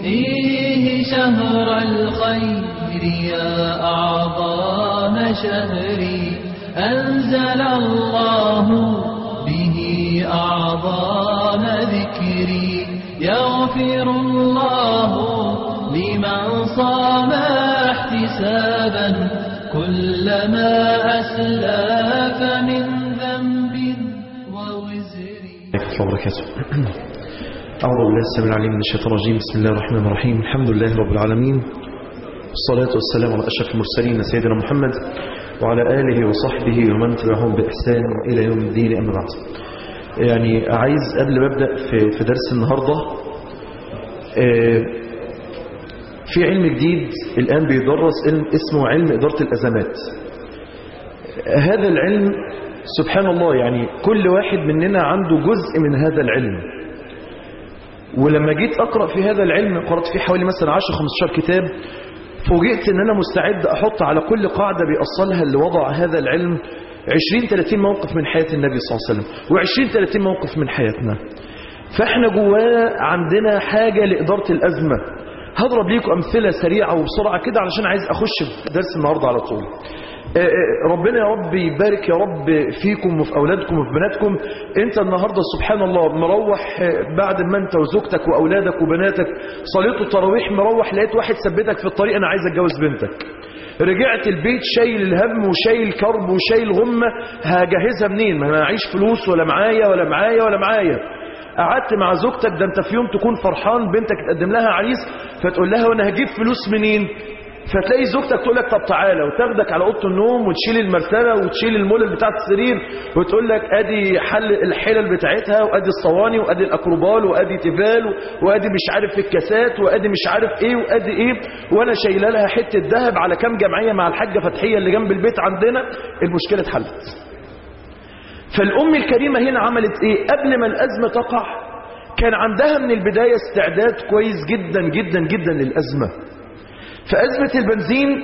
فيه شهر الخير يا أعظم شهري أنزل الله به أعظم ذكري يغفر الله لمن صام احتسابا كلما أسلف من ذنب ووزر ورحمة الله وبركاته أعوذ بالله السميع العليم من الشيطان الرجيم بسم الله الرحمن الرحيم الحمد لله رب العالمين والصلاة والسلام على أشرف المرسلين سيدنا محمد وعلى آله وصحبه ومن تبعهم بإحسان إلى يوم الدين أما بعد يعني عايز قبل ما أبدأ في, في درس النهاردة آه، في علم جديد الآن بيدرس علم اسمه علم إدارة الأزمات هذا العلم سبحان الله يعني كل واحد مننا عنده جزء من هذا العلم ولما جيت أقرأ في هذا العلم قرأت فيه حوالي مثلا 10-15 كتاب فوجئت ان انا مستعد احط على كل قاعدة بيأصلها اللي وضع هذا العلم 20-30 موقف من حياة النبي صلى الله عليه وسلم و20-30 موقف من حياتنا فاحنا جواه عندنا حاجة لإدارة الأزمة هضرب ليكم أمثلة سريعة وبسرعة كده علشان عايز أخش في درس النهاردة على طول ربنا يا رب يبارك يا رب فيكم وفي أولادكم وفي بناتكم أنت النهاردة سبحان الله مروح بعد ما أنت وزوجتك وأولادك وبناتك صليتوا التراويح مروح لقيت واحد ثبتك في الطريق أنا عايز أتجوز بنتك رجعت البيت شايل الهم وشايل كرب وشايل غمة هجهزها منين ما معيش فلوس ولا معايا ولا معايا ولا معايا قعدت مع زوجتك ده انت في يوم تكون فرحان بنتك تقدم لها عريس فتقول لها وانا هجيب فلوس منين فتلاقي زوجتك تقول لك طب تعالى وتاخدك على اوضه النوم وتشيل المرتبه وتشيل المولد بتاعت السرير وتقول لك ادي حل الحلل بتاعتها وادي الصواني وادي الاكروبال وادي تيفال وادي مش عارف الكاسات وادي مش عارف ايه وادي ايه وانا شايله لها حته ذهب على كام جمعيه مع الحاجه فتحيه اللي جنب البيت عندنا المشكله اتحلت فالام الكريمه هنا عملت ايه قبل ما الازمه تقع كان عندها من البدايه استعداد كويس جدا جدا جدا للازمه فأزمة البنزين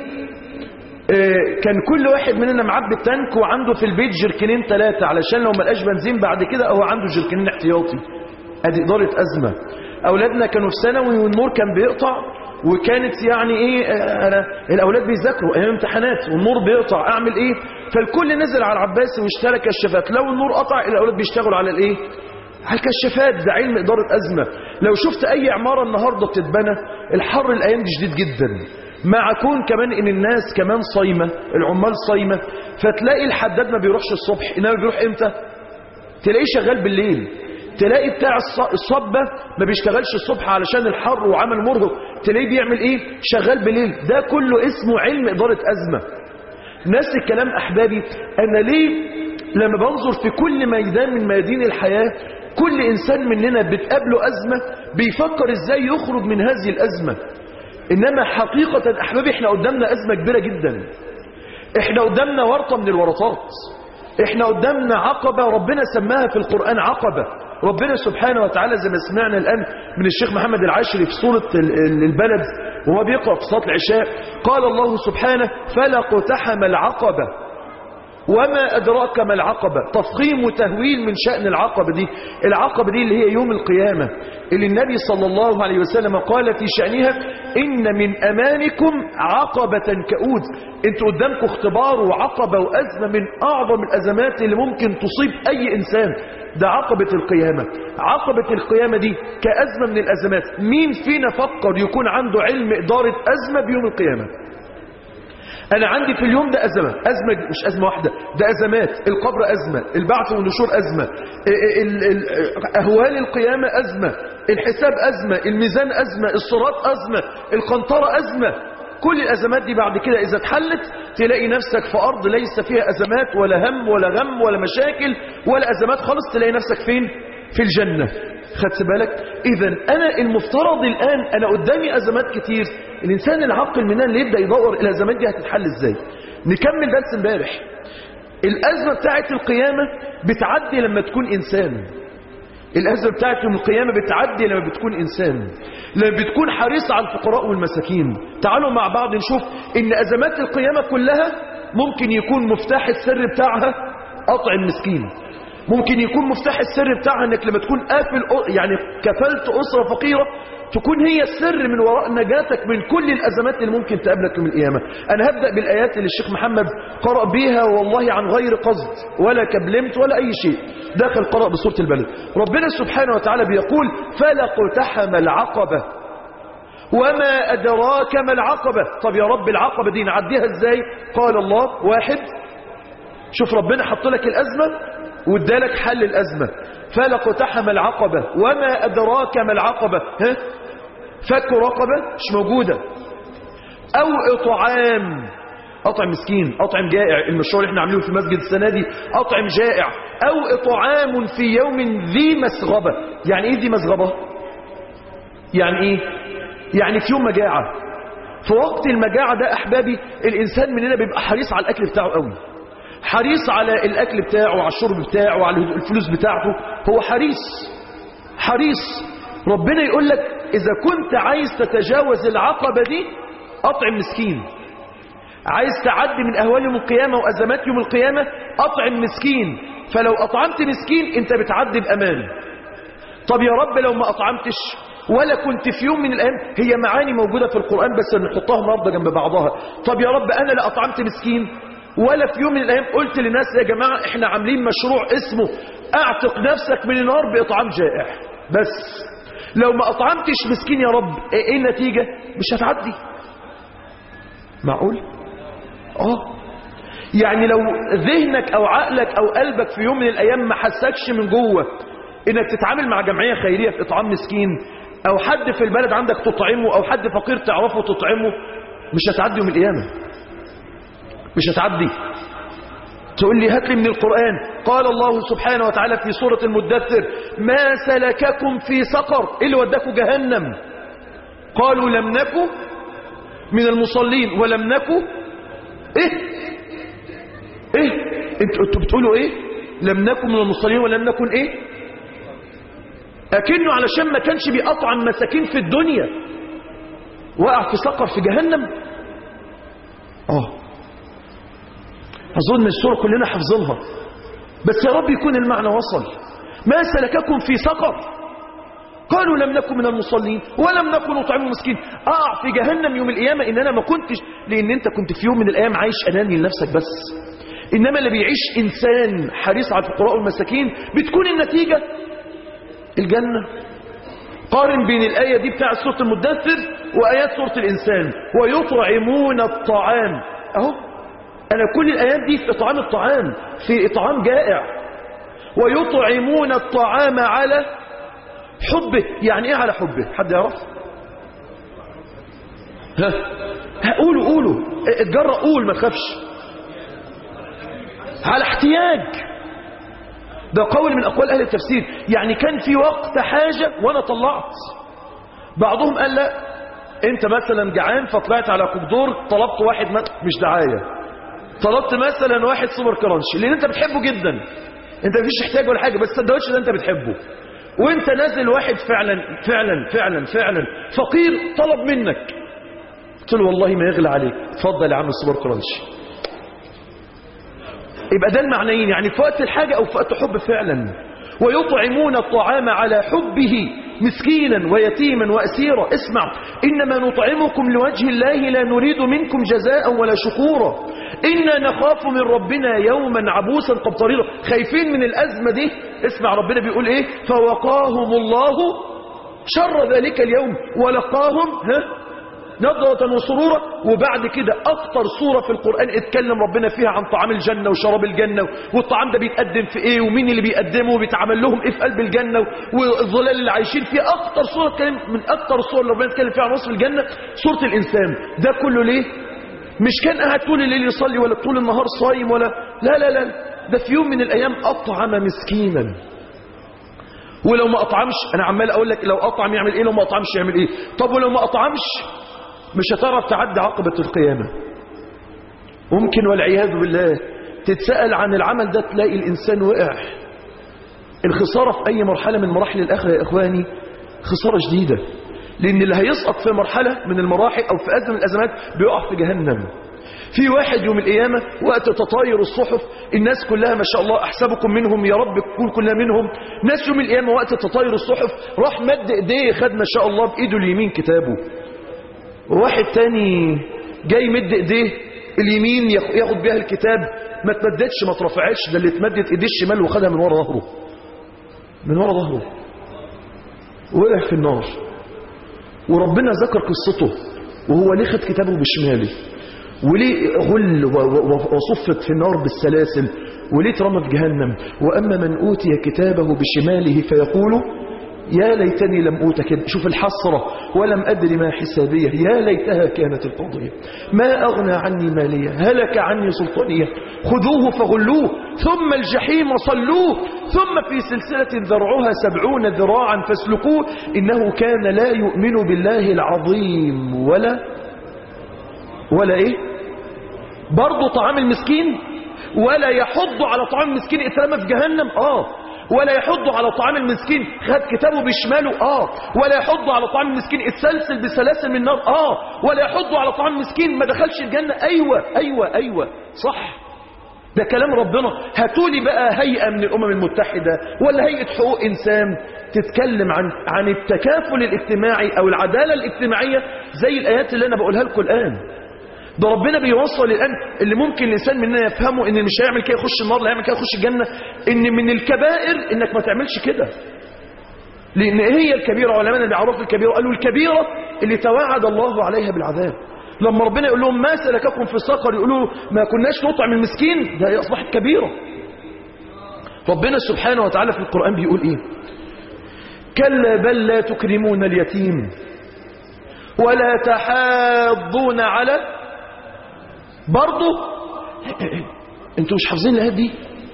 كان كل واحد مننا معبي التانك وعنده في البيت جركنين ثلاثة علشان لو ما لقاش بنزين بعد كده هو عنده جركنين احتياطي ادي إدارة أزمة أولادنا كانوا في ثانوي والنور كان بيقطع وكانت يعني ايه انا الاولاد بيذاكروا ايام امتحانات والنور بيقطع اعمل ايه فالكل نزل على العباسي واشترى كشافات لو النور قطع الاولاد بيشتغلوا على الايه على الكشافات ده علم إدارة أزمة لو شفت أي عمارة النهاردة بتتبنى الحر الأيام دي شديد جدا مع كون كمان إن الناس كمان صايمة العمال صايمة فتلاقي الحداد ما بيروحش الصبح إنما بيروح إمتى تلاقيه شغال بالليل تلاقي بتاع الصبة ما بيشتغلش الصبح علشان الحر وعمل مرهق تلاقيه بيعمل إيه شغال بالليل ده كله اسمه علم إدارة أزمة نفس الكلام أحبابي أنا ليه لما بنظر في كل ميدان من ميادين الحياة كل إنسان مننا بتقابله أزمة بيفكر إزاي يخرج من هذه الأزمة إنما حقيقة أحبابي إحنا قدامنا أزمة كبيرة جدا إحنا قدامنا ورطة من الورطات إحنا قدامنا عقبة ربنا سماها في القرآن عقبة ربنا سبحانه وتعالى زي ما سمعنا الآن من الشيخ محمد العاشري في سورة البلد وهو بيقرأ في صلاة العشاء قال الله سبحانه فلا اقتحم العقبة وما أدراك ما العقبة تفخيم وتهويل من شأن العقبة دي العقبة دي اللي هي يوم القيامة اللي النبي صلى الله عليه وسلم قال في شأنها إن من أمانكم عقبة كؤود انتوا قدامكم اختبار وعقبة وأزمة من أعظم الأزمات اللي ممكن تصيب أي إنسان ده عقبة القيامة عقبة القيامة دي كأزمة من الأزمات مين فينا فكر يكون عنده علم إدارة أزمة بيوم القيامة أنا عندي في اليوم ده أزمة أزمة مش أزمة واحدة ده أزمات القبر أزمة البعث والنشور أزمة ال ال أهوال القيامة أزمة الحساب أزمة الميزان أزمة الصراط أزمة القنطرة أزمة كل الأزمات دي بعد كده إذا اتحلت تلاقي نفسك في أرض ليس فيها أزمات ولا هم ولا غم ولا مشاكل ولا أزمات خالص تلاقي نفسك فين في الجنة خدت بالك إذا أنا المفترض الآن أنا قدامي أزمات كتير الإنسان العاقل مننا اللي يبدأ يدور الأزمات دي هتتحل إزاي نكمل درس امبارح الأزمة بتاعت القيامة بتعدي لما تكون إنسان الأزمة بتاعت يوم القيامة بتعدي لما بتكون إنسان لما بتكون حريص على الفقراء والمساكين تعالوا مع بعض نشوف إن أزمات القيامة كلها ممكن يكون مفتاح السر بتاعها قطع المسكين ممكن يكون مفتاح السر بتاعها انك لما تكون قافل يعني كفلت اسره فقيره تكون هي السر من وراء نجاتك من كل الازمات اللي ممكن تقابلك يوم القيامه انا هبدا بالايات اللي الشيخ محمد قرأ بيها والله عن غير قصد ولا كبلمت ولا اي شيء داخل قرأ بسوره البلد ربنا سبحانه وتعالى بيقول فلقتحم العقبه وما أدراك ما العقبة طب يا رب العقبة دي نعديها ازاي قال الله واحد شوف ربنا حط لك الأزمة وادالك حل الأزمة فلقتحم العقبة وما أدراك ما العقبة ها فك رقبة مش موجودة أو إطعام أطعم مسكين أطعم جائع المشروع اللي احنا عاملينه في المسجد السنة دي أطعم جائع أو إطعام في يوم ذي مسغبة يعني إيه ذي مسغبة يعني إيه يعني في يوم مجاعة في وقت المجاعة ده أحبابي الإنسان مننا بيبقى حريص على الأكل بتاعه قوي حريص على الأكل بتاعه وعلى الشرب بتاعه وعلى الفلوس بتاعته هو حريص حريص ربنا يقول لك إذا كنت عايز تتجاوز العقبة دي أطعم مسكين عايز تعدي من أهوال يوم القيامة وأزمات يوم القيامة أطعم مسكين فلو أطعمت مسكين أنت بتعدي بأمان طب يا رب لو ما أطعمتش ولا كنت في يوم من الأيام هي معاني موجودة في القرآن بس نحطها النهارده جنب بعضها طب يا رب أنا لا أطعمت مسكين ولا في يوم من الأيام قلت للناس يا جماعة احنا عاملين مشروع اسمه اعتق نفسك من النار بإطعام جائع بس لو ما أطعمتش مسكين يا رب ايه النتيجة مش هتعدي معقول اه يعني لو ذهنك او عقلك او قلبك في يوم من الايام ما حسكش من جوه انك تتعامل مع جمعية خيرية في اطعام مسكين او حد في البلد عندك تطعمه او حد فقير تعرفه تطعمه مش هتعدي يوم القيامة مش هتعدي تقول لي هات لي من القرآن قال الله سبحانه وتعالى في سورة المدثر ما سلككم في سقر إيه اللي وداكم جهنم قالوا لم نكن من المصلين ولم نكن ايه ايه انتوا انتوا بتقولوا ايه لم نكن من المصلين ولم نكن ايه اكنه علشان ما كانش بيقطعم مساكين في الدنيا وقع في سقر في جهنم اه اظن السوره كلنا حافظينها بس يا رب يكون المعنى وصل ما سلككم في سقر قالوا لم نكن من المصلين ولم نكن نطعم المسكين اقع في جهنم يوم القيامه ان انا ما كنتش لان انت كنت في يوم من الايام عايش اناني لنفسك بس انما اللي بيعيش انسان حريص على الفقراء والمساكين بتكون النتيجه الجنه قارن بين الايه دي بتاع سوره المدثر وايات سوره الانسان ويطعمون الطعام اهو انا كل الايات دي في اطعام الطعام في اطعام جائع ويطعمون الطعام على حبه يعني ايه على حبه حد يعرف ها ها قولوا قولوا اتجرأ قول ما تخافش على احتياج ده قول من اقوال اهل التفسير يعني كان في وقت حاجة وانا طلعت بعضهم قال لا انت مثلا جعان فطلعت على كوكدور طلبت واحد مش دعاية طلبت مثلا واحد سوبر كرانش لان انت بتحبه جدا انت مفيش احتياج ولا حاجة بس السندوتش ده انت بتحبه وانت نازل واحد فعلا فعلا فعلا فعلا فقير طلب منك قلت له والله ما يغلى عليك اتفضل يا عم السوبر كرانش يبقى ده المعنيين يعني في وقت الحاجة او في وقت حب فعلا ويطعمون الطعام على حبه مسكينا ويتيما وأسيرا اسمع إنما نطعمكم لوجه الله لا نريد منكم جزاء ولا شكورا إنا نخاف من ربنا يوما عبوسا قبطريرا خايفين من الأزمة دي اسمع ربنا بيقول إيه فوقاهم الله شر ذلك اليوم ولقاهم ها نضرة وسرورا وبعد كده أكتر صورة في القرآن اتكلم ربنا فيها عن طعام الجنة وشراب الجنة والطعام ده بيتقدم في ايه ومين اللي بيقدمه وبيتعمل لهم ايه في قلب الجنة والظلال اللي عايشين فيها أكتر صورة اتكلم من أكتر الصور اللي ربنا اتكلم فيها عن وصف الجنة صورة الإنسان ده كله ليه مش كان قاعد طول الليل يصلي ولا طول النهار صايم ولا لا لا لا ده في يوم من الأيام أطعم مسكينا ولو ما أطعمش أنا عمال أقول لك لو أطعم يعمل إيه لو ما أطعمش يعمل إيه طب ولو ما أطعمش مش هتعرف تعدي عقبة القيامة ممكن والعياذ بالله تتسأل عن العمل ده تلاقي الإنسان وقع الخسارة في أي مرحلة من مراحل الآخرة يا إخواني خسارة شديدة لأن اللي هيسقط في مرحلة من المراحل أو في أزمة من الأزمات بيقع في جهنم في واحد يوم القيامة وقت تطاير الصحف الناس كلها ما شاء الله أحسبكم منهم يا رب تكون كلها منهم ناس يوم القيامة وقت تطاير الصحف راح مد ايديه خد ما شاء الله بإيده اليمين كتابه وواحد تاني جاي مد ايديه اليمين ياخد بيها الكتاب ما تمدتش ما ترفعتش ده اللي اتمدت ايديه الشمال وخدها من ورا ظهره من ورا ظهره وقع في النار وربنا ذكر قصته وهو ليه خد كتابه بشماله وليه غل وصفت في النار بالسلاسل وليه اترمى في جهنم وأما من أوتي كتابه بشماله فيقول يا ليتني لم أوت كده شوف الحسرة ولم أدري ما حسابية يا ليتها كانت القضية ما أغنى عني مالية هلك عني سلطانية خذوه فغلوه ثم الجحيم صلوه ثم في سلسلة ذرعها سبعون ذراعا فاسلكوه إنه كان لا يؤمن بالله العظيم ولا ولا إيه برضو طعام المسكين ولا يحض على طعام المسكين اترمى في جهنم آه ولا يحض على طعام المسكين خد كتابه بشماله اه ولا يحض على طعام المسكين اتسلسل بسلاسل من النار اه ولا يحض على طعام المسكين ما دخلش الجنة ايوه ايوه ايوه صح ده كلام ربنا هاتولي بقى هيئة من الامم المتحدة ولا هيئة حقوق انسان تتكلم عن عن التكافل الاجتماعي او العدالة الاجتماعية زي الايات اللي انا بقولها لكم الان ده ربنا بيوصل الآن اللي ممكن الإنسان مننا يفهمه إن مش هيعمل كده يخش النار لا يعمل كده يخش الجنة إن من الكبائر إنك ما تعملش كده لأن هي الكبيرة علماء اللي عرفوا الكبيرة قالوا الكبيرة اللي توعد الله عليها بالعذاب لما ربنا يقول لهم ما سلككم في السقر يقولوا ما كناش نطعم المسكين ده أصبحت كبيرة ربنا سبحانه وتعالى في القرآن بيقول إيه كلا بل لا تكرمون اليتيم ولا تحاضون على برضه انتوا مش حافظين الايات دي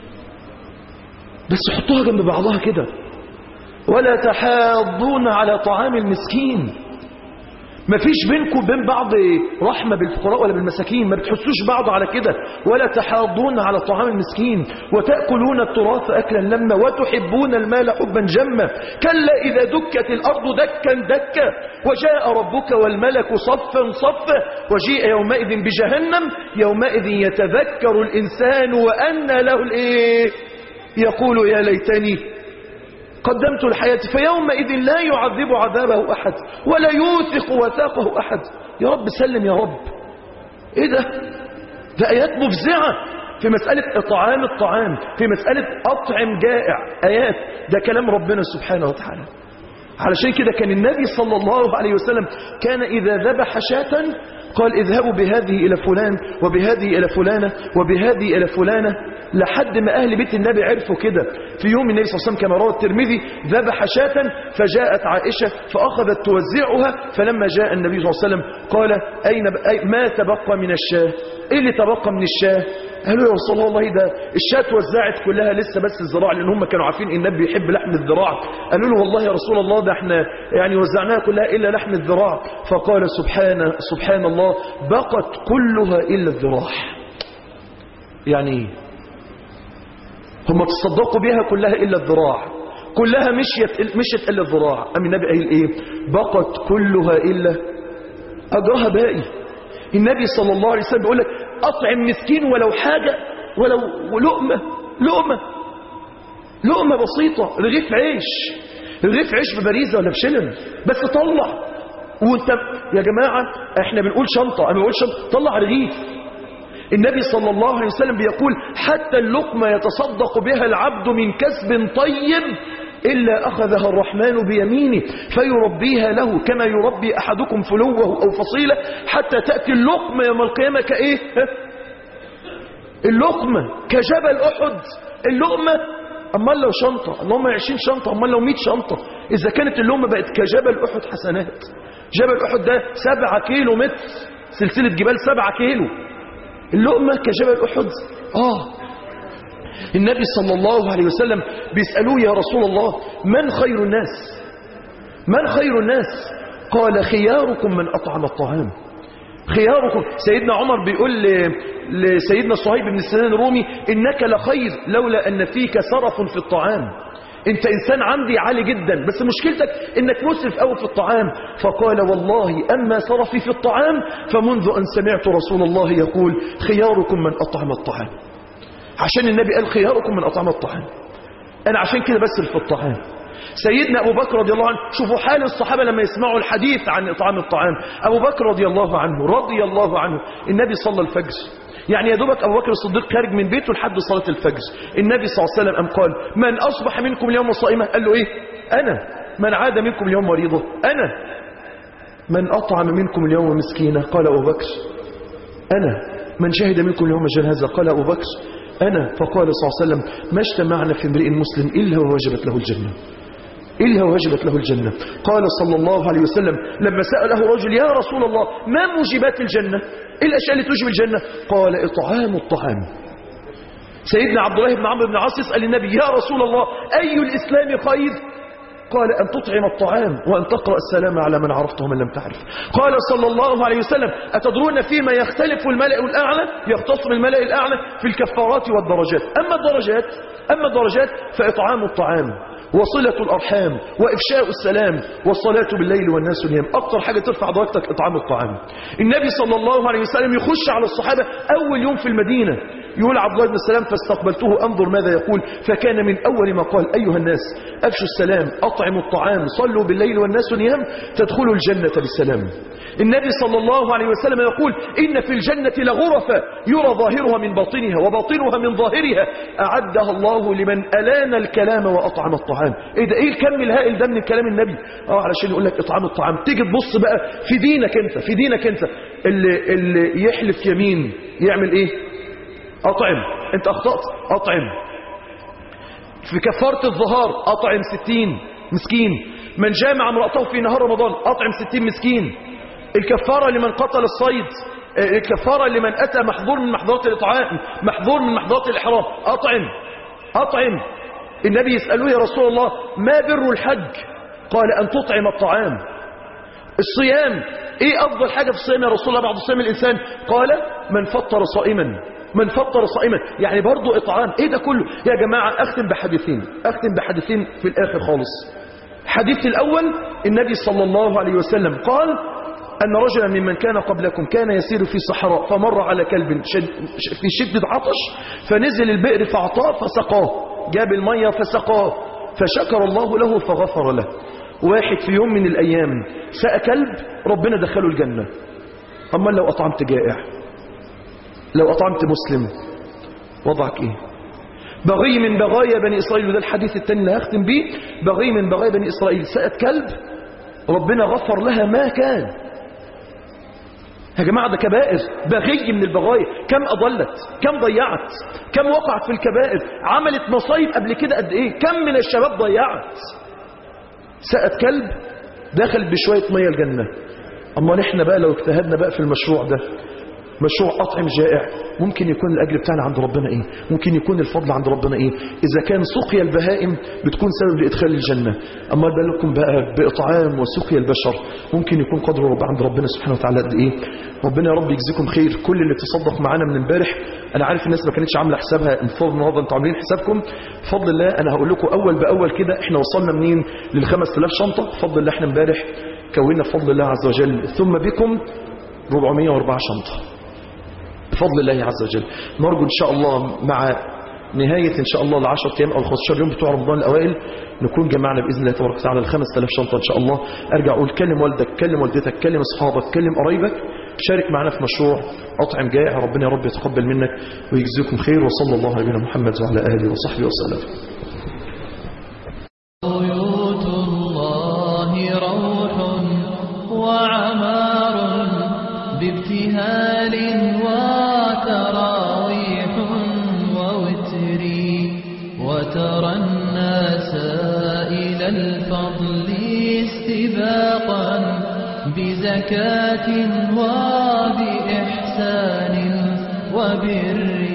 بس حطوها جنب بعضها كده ولا تحاضون على طعام المسكين مفيش بينكم وبين بعض رحمة بالفقراء ولا بالمساكين ما بتحسوش بعض على كده ولا تحاضون على طعام المسكين وتأكلون التراث أكلا لما وتحبون المال حبا جما كلا إذا دكت الأرض دكا دكا وجاء ربك والملك صفا صفا وجيء يومئذ بجهنم يومئذ يتذكر الإنسان وأن له الإيه يقول يا ليتني قدمت الحياة فيومئذ لا يعذب عذابه أحد ولا يوثق وثاقه أحد يا رب سلم يا رب إيه ده ده آيات مفزعة في مسألة إطعام الطعام في مسألة أطعم جائع آيات ده كلام ربنا سبحانه وتعالى علشان كده كان النبي صلى الله عليه وسلم كان إذا ذبح شاة قال اذهبوا بهذه إلى فلان وبهذه إلى فلانة وبهذه إلى فلانة لحد ما أهل بيت النبي عرفوا كده في يوم النبي صلى الله عليه وسلم كما روى الترمذي ذبح شاة فجاءت عائشة فأخذت توزعها فلما جاء النبي صلى الله عليه وسلم قال أين ب... أي ما تبقى من الشاة إيه اللي تبقى من الشاة قالوا يا رسول الله والله ده الشاة توزعت كلها لسه بس الذراع لأن هم كانوا عارفين إن النبي يحب لحم الذراع قالوا له والله يا رسول الله ده احنا يعني وزعناها كلها إلا لحم الذراع فقال سبحان سبحان الله بقت كلها إلا الذراع يعني ايه هم تصدقوا بها كلها إلا الذراع كلها مشيت مشيت إلا الذراع أم النبي قال إيه بقت كلها إلا أجرها باقي النبي صلى الله عليه وسلم بيقول لك أطعم مسكين ولو حاجة ولو لقمة لقمة لقمة بسيطة رغيف عيش رغيف عيش ببريزة ولا بشلم بس طلع وانت يا جماعة احنا بنقول شنطة انا بقول شنطة طلع رغيف النبي صلى الله عليه وسلم بيقول حتى اللقمة يتصدق بها العبد من كسب طيب إلا أخذها الرحمن بيمينه فيربيها له كما يربي أحدكم فلوه أو فصيلة حتى تأتي اللقمة يوم القيامة كإيه اللقمة كجبل أحد اللقمة أمال لو شنطة اللهم عشرين شنطة أمال لو مئة شنطة إذا كانت اللقمة بقت كجبل أحد حسنات جبل أحد ده سبعة كيلو متر سلسلة جبال سبعة كيلو اللقمة كجبل أحد آه النبي صلى الله عليه وسلم بيسألوه يا رسول الله من خير الناس من خير الناس قال خياركم من أطعم الطعام خياركم سيدنا عمر بيقول لسيدنا صهيب بن سنان الرومي إنك لخير لولا أن فيك سرف في الطعام انت انسان عندي عالي جدا بس مشكلتك انك مسرف قوي في الطعام فقال والله اما صرفي في الطعام فمنذ ان سمعت رسول الله يقول خياركم من اطعم الطعام عشان النبي قال خياركم من اطعم الطعام انا عشان كده بسرف في الطعام سيدنا أبو بكر رضي الله عنه شوفوا حال الصحابة لما يسمعوا الحديث عن إطعام الطعام أبو بكر رضي الله عنه رضي الله عنه النبي صلى الفجر يعني يا دوبك أبو بكر الصديق خارج من بيته لحد صلاة الفجر النبي صلى الله عليه وسلم أم قال من أصبح منكم اليوم صائما قال له إيه أنا من عاد منكم اليوم مريضا أنا من أطعم منكم اليوم مسكينا قال أبو بكر أنا من شهد منكم اليوم جنازة قال أبو بكر أنا فقال صلى الله عليه وسلم ما اجتمعنا في امرئ مسلم إلا ووجبت له الجنة إلا وجبت له الجنة قال صلى الله عليه وسلم لما سأله رجل يا رسول الله ما موجبات الجنة إيه الأشياء اللي توجب الجنة قال إطعام الطعام سيدنا عبد الله بن عمرو بن عاص يسأل النبي يا رسول الله أي الإسلام خير قال أن تطعم الطعام وأن تقرأ السلام على من عرفته ومن لم تعرف قال صلى الله عليه وسلم أتدرون فيما يختلف الملأ الأعلى يختصم الملأ الأعلى في الكفارات والدرجات أما الدرجات أما الدرجات فإطعام الطعام وصلة الأرحام وإفشاء السلام والصلاة بالليل والناس نيام أكتر حاجة ترفع درجتك إطعام الطعام النبي صلى الله عليه وسلم يخش على الصحابة أول يوم في المدينة يقول عبد الله بن السلام فاستقبلته أنظر ماذا يقول فكان من أول ما قال أيها الناس أفشوا السلام أطعموا الطعام صلوا بالليل والناس نيام تدخلوا الجنة بالسلام النبي صلى الله عليه وسلم يقول إن في الجنة لغرفة يرى ظاهرها من باطنها وباطنها من ظاهرها أعدها الله لمن ألان الكلام وأطعم الطعام إيه ده إيه الكم الهائل ده من كلام النبي آه علشان يقول لك إطعام الطعام تيجي تبص بقى في دينك أنت في دينك أنت اللي, اللي يحلف يمين يعمل إيه أطعم أنت أخطأت أطعم في كفارة الظهار أطعم ستين مسكين من جامع امرأته في نهار رمضان أطعم ستين مسكين الكفارة لمن قتل الصيد الكفارة لمن أتى محظور من محظورات الإطعام محظور من محظورات الإحرام أطعم أطعم النبي يسألوه يا رسول الله ما بر الحج قال أن تطعم الطعام الصيام ايه افضل حاجة في الصيام يا رسول الله بعد صيام الانسان قال من فطر صائما من فطر صائما يعني برضو اطعام ايه ده كله يا جماعة اختم بحديثين اختم بحديثين في الاخر خالص الحديث الاول النبي صلى الله عليه وسلم قال أن رجلا ممن كان قبلكم كان يسير في صحراء فمر على كلب شد في شدة عطش فنزل البئر فاعطاه فسقاه جاب المية فسقاه فشكر الله له فغفر له واحد في يوم من الأيام سأى كلب ربنا دخله الجنة أما لو أطعمت جائع لو أطعمت مسلم وضعك إيه بغي من بغايا بني إسرائيل وده الحديث الثاني اللي هختم بيه بغي من بغايا بني إسرائيل سأت كلب ربنا غفر لها ما كان يا جماعة ده كبائر بغي من البغايا كم أضلت كم ضيعت كم وقعت في الكبائر عملت مصايب قبل كده قد إيه كم من الشباب ضيعت سأت كلب دخلت بشوية مية الجنة أما نحن بقى لو اجتهدنا بقى في المشروع ده مشروع أطعم جائع ممكن يكون الأجر بتاعنا عند ربنا إيه ممكن يكون الفضل عند ربنا إيه إذا كان سقيا البهائم بتكون سبب لإدخال الجنة أما بالكم بقى بإطعام وسقيا البشر ممكن يكون قدر رب عند ربنا سبحانه وتعالى قد إيه ربنا يا رب يجزيكم خير كل اللي تصدق معانا من امبارح أنا عارف الناس ما كانتش عاملة حسابها انفضل النهارده أنتوا عاملين حسابكم بفضل الله أنا هقول لكم أول بأول كده إحنا وصلنا منين لل 5000 شنطة بفضل الله إحنا امبارح كونا بفضل الله عز وجل ثم بكم 404 شنطة بفضل الله عز وجل نرجو إن شاء الله مع نهاية إن شاء الله العشر أيام أو الخمستاشر يوم بتوع رمضان الأوائل نكون جمعنا بإذن الله تبارك وتعالى الخمس تلاف شنطة إن شاء الله أرجع أقول كلم والدك كلم والدتك كلم أصحابك كلم قرايبك شارك معنا في مشروع أطعم جائع ربنا يا رب يتقبل منك ويجزيكم خير وصلى الله على نبينا محمد وعلى آله وصحبه وسلم بيوت الله روح وعمار بابتهال وتراويح ووتر وترى الناس إلى الفضل استباقا بزكاة وبإحسان وبر